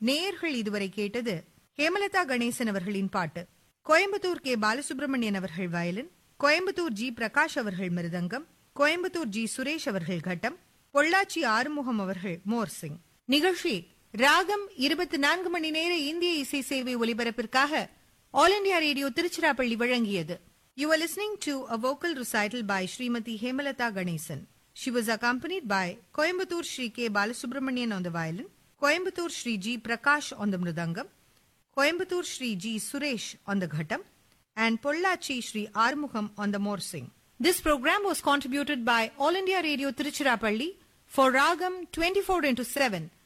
நேயர்கள் இதுவரை கேட்டது ஹேமலதா கணேசன் அவர்களின் பாட்டு கோயம்புத்தூர் கே பாலசுப்ரமணியன் அவர்கள் வயலின் கோயம்புத்தூர் ஜி பிரகாஷ் அவர்கள் மிருதங்கம் கோயம்புத்தூர் ஜி சுரேஷ் அவர்கள் கட்டம் பொள்ளாச்சி ஆறுமுகம் அவர்கள் மோர்சிங் நிகழ்ச்சி ராகம் இருபத்தி நான்கு மணி நேர இந்திய இசை சேவை ஒலிபரப்பிற்காக ஆல் இண்டியா ரேடியோ திருச்சிராப்பள்ளி வழங்கியது You are listening to a vocal recital by Srimati Hemalata Ganesan. She was accompanied by Coimbatore Sri K. Balasubramanian on the violin, Coimbatore Sri G. Prakash on the mridangam, Coimbatore Sri G. Suresh on the ghatam, and Pollachi Sri Armugham on the morsing. This program was contributed by All India Radio Tiruchirappalli for Ragam 24 into 7